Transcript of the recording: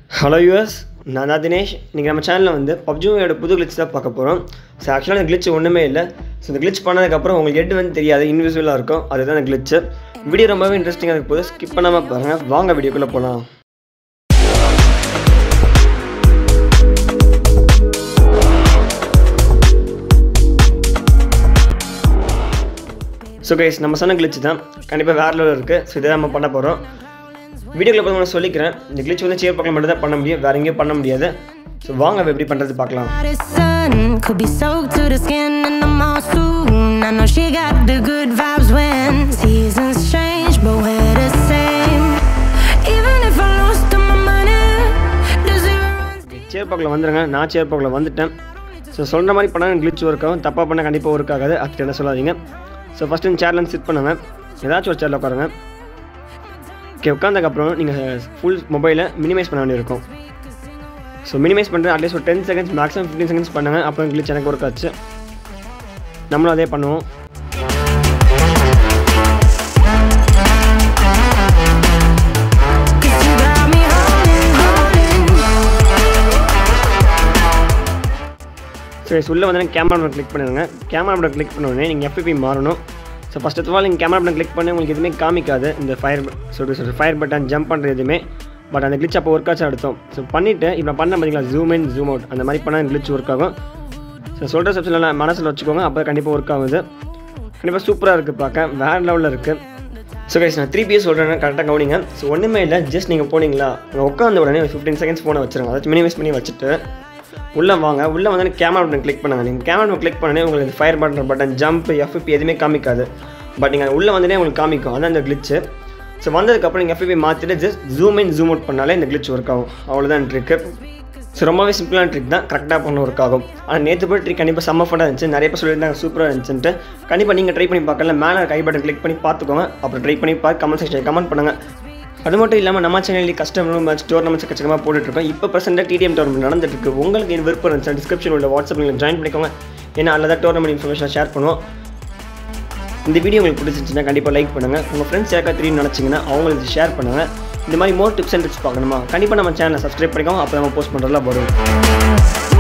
Hello US நான் தான் தினேஷ் இன்றைக்கி நம்ம சேனலில் வந்து பப்ஜியோட புது கிளிச் தான் பார்க்க போகிறோம் ஸோ ஆக்சுவலாக இந்த கிளிச் ஒன்றுமே இல்லை ஸோ இந்த கிளிச் பண்ணதுக்கப்புறம் உங்களுக்கு ஹெட் வந்து தெரியாது இன்விசிபிளாக இருக்கும் அதுதான் இந்த கிளிச்சு வீடியோ ரொம்பவே இன்ட்ரெஸ்டிங்காக இருக்கும் போது ஸ்கிப் பண்ணாமல் பாருங்கள் வாங்க வீடியோக்குள்ளே போகலாம் ஸோ கைஸ் நம்ம சொன்ன கிளிச் தான் கண்டிப்பாக வேறு லெவலில் இருக்குது ஸோ இதை நம்ம பண்ண போகிறோம் வீடியோக்குள்ள போய் நான் சொல்லிக்கிறேன் இந்த கிளிச் வந்து சேர் பக்கம் மட்டும் தான் பண்ண முடியும் வேறு எங்கேயும் பண்ண முடியாது ஸோ வாங்க அவ எப்படி பண்ணுறது பார்க்கலாம் His sun could be soaked to the skin in the mall soon. I know she got the good vibes when seasons change, but we're the same. Even if I lost all my money, does it run? சேர் பக்கில் வந்துடுங்க நான் சேர் பக்கில் வந்துட்டேன் so சொல்கிற மாதிரி பண்ணால் கிளிச் work ஆகும் தப்பாக பண்ணால் கண்டிப்பாக ஒர்க் ஆகாது அதுக்கு என்ன சொல்லாதீங்க ஸோ ஃபஸ்ட்டு இந்த சேர்லேருந்து சிட் பண்ணுங்க ஏதாச்சும் ஒரு சேரில் உட்காருங்க ஓகே உட்காந்ததுக்கப்புறம் நீங்கள் ஃபுல் மொபைலை மினிமைஸ் பண்ண வேண்டியிருக்கும் ஸோ மினிமைஸ் பண்ணுறது அட்லீஸ்ட் ஒரு ten seconds maximum fifteen seconds பண்ணுங்கள் அப்புறம் கிளிச் எனக்கு ஒர்க் ஆச்சு நம்மளும் அதே பண்ணுவோம் Cause you got me holding, holding. சரி உள்ளே வந்து கேமரா பட்டன் கிளிக் பண்ணிடுங்க கேமரா பட்டன் கிளிக் பண்ண உடனே நீங்கள் எஃபிபி மாறணும் ஸோ ஃபஸ்ட் ஆஃப் ஆல் நீங்கள் கேமரா பட்டன் கிளிக் பண்ணி உங்களுக்கு எதுவுமே காமிக்காது இந்த ஃபயர் சொல்லி சொல்லி ஃபயர் பட்டன் ஜம்ப் பண்ணுறது எதுவுமே பட் அந்த கிளிச் அப்போ ஒர்க் ஆச்சு அடுத்தோம் ஸோ பண்ணிவிட்டு இப்போ பண்ண பார்த்தீங்களா ஜூம் இன் ஜூம் அவுட் அந்த மாதிரி பண்ணால் கிளிச் ஒர்க் ஆகும் ஸோ சொல்கிற சப்ஷன் எல்லாம் மனசில் வச்சுக்கோங்க அப்போ கண்டிப்பாக ஒர்க் ஆகுது கண்டிப்பாக சூப்பராக இருக்குது பார்க்க வேறு லெவலில் இருக்குது ஸோ கைஸ் நான் த்ரீ பிஎஸ் சொல்கிறேன் கரெக்டாக கவனிங்க ஸோ ஒன்றுமே இல்லை ஜஸ்ட் நீங்கள் போனீங்களா அங்கே உட்காந்த உடனே ஒரு ஃபிஃப்டீன் செகண்ட்ஸ் ஃபோனை வச்சுருங்க அதாச்சும் மினிமைஸ் பண்ணி வச்சுட்டு உள்ளே வாங்க உள்ளே வந்து கேமரா பட்டன் கிளிக் பண்ணுங்க நீங்கள் கேமரா பட்டன் கிளிக் பண்ணனே உங்களுக்கு fire button button jump F P எதுவுமே காமிக்காது பட் நீங்கள் உள்ளே வந்தனே உங்களுக்கு காமிக்கும் அதான் இந்த கிளிச்சு ஸோ வந்ததுக்கப்புறம் நீங்கள் எஃப்பி மாற்றிட்டு just zoom in zoom out பண்ணாலே இந்த கிளிச் ஒர்க் ஆகும் அவ்வளோதான் ட்ரிக்கு ஸோ ரொம்பவே சிம்பிளான ட்ரிக் தான் கரெக்டாக பண்ண ஒர்க் ஆகும் ஆனால் நேற்று போய் ட்ரிக் கண்டிப்பாக செம்ம ஃபண்டாக இருந்துச்சு நிறைய பேர் சொல்லியிருந்தாங்க சூப்பராக இருந்துச்சுன்ட்டு கண்டிப்பாக நீங்கள் ட்ரை பண்ணி பார்க்கல மேலே கை பட்டன் கிளிக் பண்ணி பார்த்துக்கோங்க அப்புறம் ட்ரை பண்ணி பார்த்து கமெண்ட் செக்ஷன் கமெண்ட் பண்ணுங்கள் அது மட்டும் இல்லாமல் நம்ம சேனலில் கஸ்டமர் மேட்ச் டோர்னமெண்ட்ஸ் கச்சகமாக போட்டுட்ருக்கோம் இப்போ ப்ரெசென்ட்டாக டிடிஎம் டோர்னமெண்ட் நடந்துட்டு உங்களுக்கு என் விருப்பம் இருந்துச்சு டிஸ்கிரிப்ஷன் உள்ள வாட்ஸ்அப் நீங்கள் ஜாயின் பண்ணிக்கோங்க ஏன்னா அதில் தான் டோர்னமெண்ட் இன்ஃபர்மேஷன் ஷேர் பண்ணுவோம் இந்த வீடியோ உங்களுக்கு பிடிச்சிருந்துச்சுன்னா கண்டிப்பாக லைக் பண்ணுங்கள் உங்கள் ஃப்ரெண்ட்ஸ் யாருக்கா தெரியும் நினச்சிங்கன்னா அவங்களுக்கு ஷேர் பண்ணுங்கள் இந்த மாதிரி மோர் டிப்ஸ் அண்ட் டிப்ஸ் பார்க்கணுமா கண்டிப்பாக நம்ம சேனலை சப்ஸ்கிரைப் பண்ணிக்கோங்க அப்போ நம்ம போஸ்ட் பண்ணுறதுலாம் வரும்